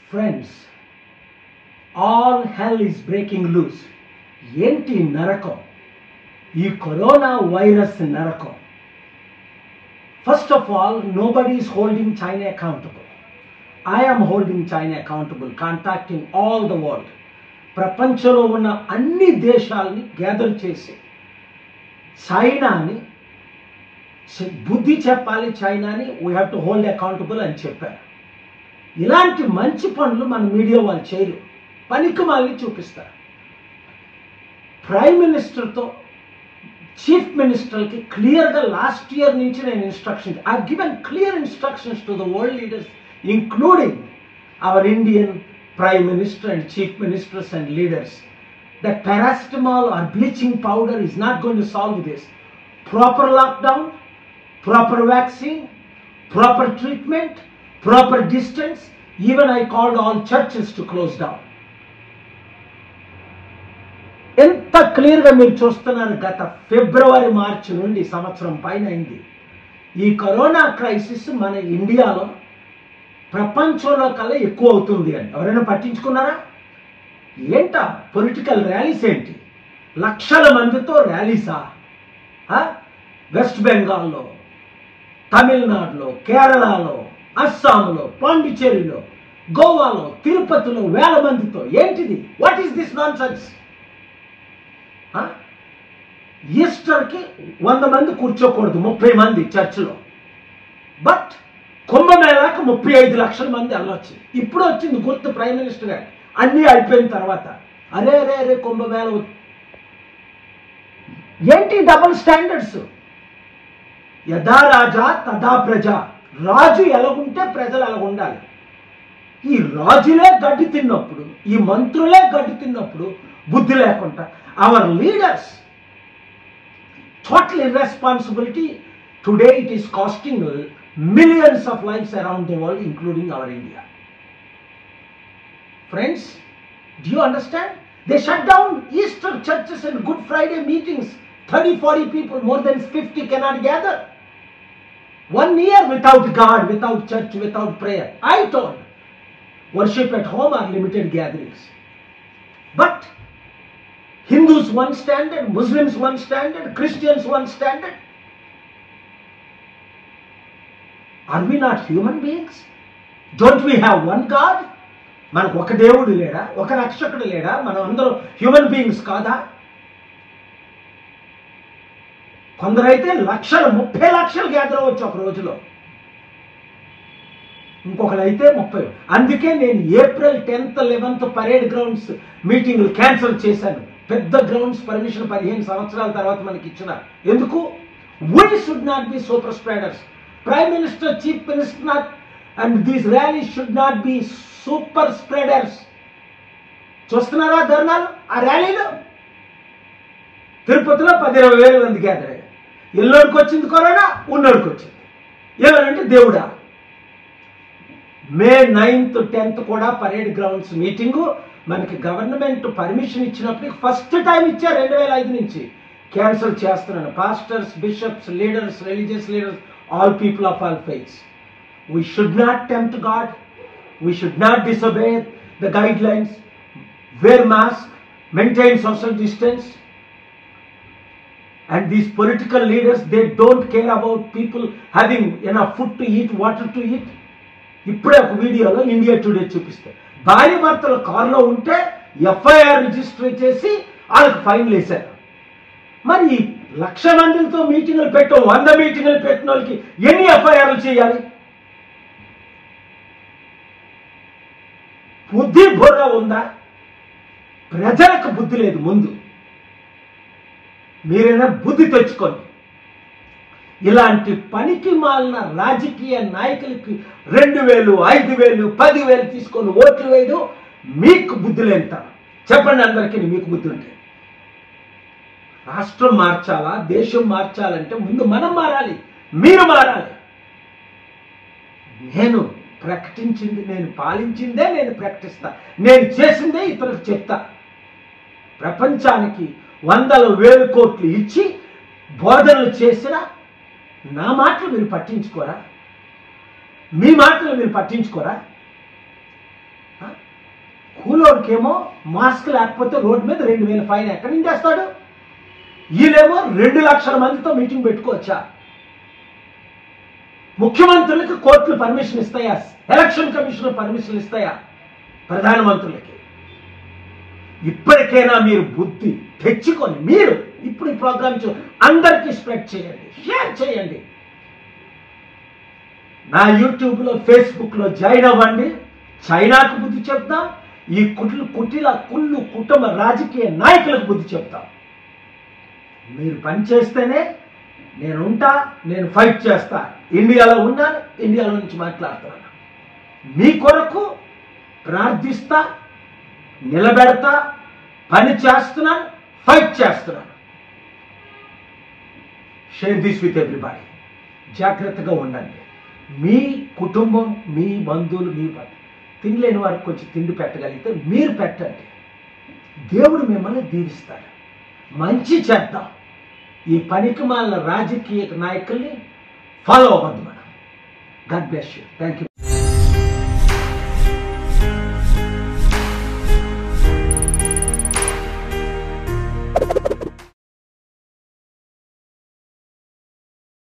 Friends all hell is breaking loose ఏంటి నరకం ఈ కరోనా వైరస్ నరకం first of all nobody is holding China accountable I am holding China accountable contacting all the world ప్రపంచంలో ఉన్న అన్ని దేశాలని gather చేసి చైనాని చె- బుద్ధి చెప్పాలి చైనాని we have to hold accountable అని చెప్పారు ఇలాంటి మంచి పనులు మన మీడియా వాళ్ళు చేయరు పనికి మళ్ళీ చూపిస్తారు ప్రైమ్ మినిస్టర్తో చీఫ్ మినిస్టర్కి క్లియర్గా లాస్ట్ ఇయర్ నుంచి నేను instruction I given clear instructions to the world leaders including our Indian prime minister and chief ministers and leaders that paracetamol or bleaching powder is not going to solve this. Proper lockdown, proper vaccine, proper treatment, proper distance. Even I called all churches to close down. ఎంత క్లియర్గా మీరు చూస్తున్నారు గత ఫిబ్రవరి మార్చి నుండి సంవత్సరం పైన అయింది ఈ కరోనా క్రైసిస్ మన ఇండియాలో ప్రపంచంలో కల్లా ఎక్కువ అవుతుంది అని ఎవరైనా పట్టించుకున్నారా ఏంటా పొలిటికల్ ర్యాలీస్ ఏంటి లక్షల మందితో ర్యాలీసా ఆ? వెస్ట్ బెంగాల్లో తమిళనాడులో కేరళలో అస్సాంలో పాండిచ్చేరిలో గోవాలో తిరుపతిలో వేల మందితో ఏంటిది what is this nonsense ఈస్టర్కి వంద మంది కూర్చోకూడదు ముప్పై మంది చర్చిలో బట్ కుంభమేళాకు ముప్పై ఐదు లక్షల మంది వెళ్ళొచ్చు ఇప్పుడు వచ్చింది గుర్తు ప్రైమ్ మినిస్టర్ గారు అన్నీ అయిపోయిన తర్వాత అరే అరే అరే కుంభమేళ వ- ఏంటి డబుల్ స్టాండర్డ్స్ యథా రాజా తదా ప్రజ రాజు ఎలాగుంటే ప్రజలు ఎలాగ ఉండాలి ఈ రాజులే గడ్డి తిన్నప్పుడు ఈ మంత్రులే గడ్డి తిన్నప్పుడు బుద్ధి లేకుండా our leaders total irresponsibility. Today it is costing millions of lives around the world, including our India. Friends, do you understand? They shut down Easter churches and Good Friday meetings. 30, 40 people, more than 50 cannot gather. One year without God, without church, without prayer. I told, worship at home are limited gatherings. But Hindus one standard, Muslims one standard, Christians one standard. Are we not human beings? Don't we have one God? మనకు ఒక దేవుడు లేడా ఒక రక్షకుడు లేడా మనం అందరం human beings కాదా కొందరైతే లక్షలు ముప్పై లక్షలు గ్యాదర్ అవ్వచ్చు ఒక రోజులో ఇంకొకరైతే ముప్పై అందుకే నేను April tenth eleventh parade grounds మీటింగ్లు క్యాన్సిల్ చేశాను పెద్ద గ్రౌండ్స్ పర్మిషన్ పదిహేను సంవత్సరాల తర్వాత మనకి ఇచ్చిన ఎందుకు we should not be super spreaders prime minister chief minister not and these rally should not be super spreaders చూస్తున్నారా ధర్నాలు ఆ ర్యాలీలో తిరుపతిలో పది ఇరవై వేల మంది గ్యాదర్ అయ్యారు ఇల్లోడికి వచ్చింది కరోనా ఉన్నోడికి వచ్చింది ఏమనంటే దేవుడా మే నైన్త్ టెన్త్ కూడా పరేడ్ గ్రౌండ్స్ మీటింగు మనకి గవర్నమెంట్ పర్మిషన్ ఇచ్చినప్పుడు ఫస్ట్ టైం ఇచ్చారు రెండు వేల ఐదు నుంచి క్యాన్సిల్ చేస్తున్నాను pastors bishops leaders religious leaders all people of all faiths we should not tempt God we should not disobey the guidelines wear mask maintain social distance and these political leaders they don't care about people having enough food to eat water to eat ఇప్పుడే ఒక వీడియోలో India today చూపిస్తే భార్య భర్తలు కారులో ఉంటే FIR register చేసి వాళ్ళకి ఫైన్లు వేశారు మరి ఈ లక్ష మందితో మీటింగులు పెట్టు వంద మీటింగులు పెట్టిన వాళ్ళకి ఎన్ని ఎఫ్ఐఆర్లు చేయాలి బుద్ధి బుర్ర ఉందా ప్రజలకు బుద్ధి లేదు ముందు మీరైనా బుద్ధి తెచ్చుకోండి ఇలాంటి పనికి మాలిన రాజకీయ నాయకులకి రెండు వేలు ఐదు వేలు పది వేలు తీసుకొని ఓట్లు వేయడం మీకు బుద్ధి లేంత చెప్పండి అందరికీ మీకు బుద్ధి ఉంటే రాష్ట్రం మార్చాలా దేశం మార్చాలంటే ముందు మనం మారాలి మీరు మారాలి నేను ప్రకటించింది నేను పాలించిందే నేను ప్రకటిస్తా నేను చేసిందే ఇతరులకు చెప్తా ప్రపంచానికి వందల వేలు కోట్లు ఇచ్చి బోధనలు చేసిన నా మాటలు మీరు పట్టించుకోరా మీ మాటలు మీరు పట్టించుకోరా ఆ? కూలోడికేమో మాస్క్ లేకపోతే రోడ్డు మీద రెండు వేల ఫైన్ ఎక్కడి నుంచి వేస్తాడు వీళ్ళేమో రెండు లక్షల మందితో మీటింగ్ పెట్టుకోవచ్చా ముఖ్యమంత్రులకు కోర్టులు పర్మిషన్ ఇస్తాయా ఎలక్షన్ కమిషన్ పర్మిషన్ ఇస్తాయా ప్రధానమంత్రులకి ఇప్పటికైనా మీరు బుద్ధి తెచ్చుకొని మీరు ఇప్పుడు ఈ ప్రోగ్రామ్ చూ అందరికీ స్ప్రెడ్ చేయండి షేర్ చేయండి నా యూట్యూబ్లో ఫేస్బుక్లో జాయిన్ అవ్వండి చైనాకు బుద్ధి చెప్తాం ఈ కుట్లు కుటిల కుళ్ళు కుటుంబ రాజకీయ నాయకులకు బుద్ధి చెప్తాం మీరు పని చేస్తేనే నేను ఉంటా నేను ఫైట్ చేస్తా ఇండియాలో ఉన్నాను ఇండియాలో నుంచి మాట్లాడుతున్నాను మీ కొరకు ప్రార్థిస్తా నిలబెడతా పని చేస్తున్నాను ఫైట్ చేస్తున్నాను షేర్ దిస్ విత్ ఎవ్రీబాడీ జాగ్రత్తగా ఉండండి మీ కుటుంబం మీ బంధువులు మీ ప- తినలేని వారికి కొంచెం తిండి పెట్టగలిగితే మీరు పెట్టండి దేవుడు మిమ్మల్ని దీవిస్తాడు మంచి చేద్దాం ఈ పనికి మాలిన రాజకీయ నాయకుల్ని ఫాలో అవ్వద్దు మనం God bless you thank you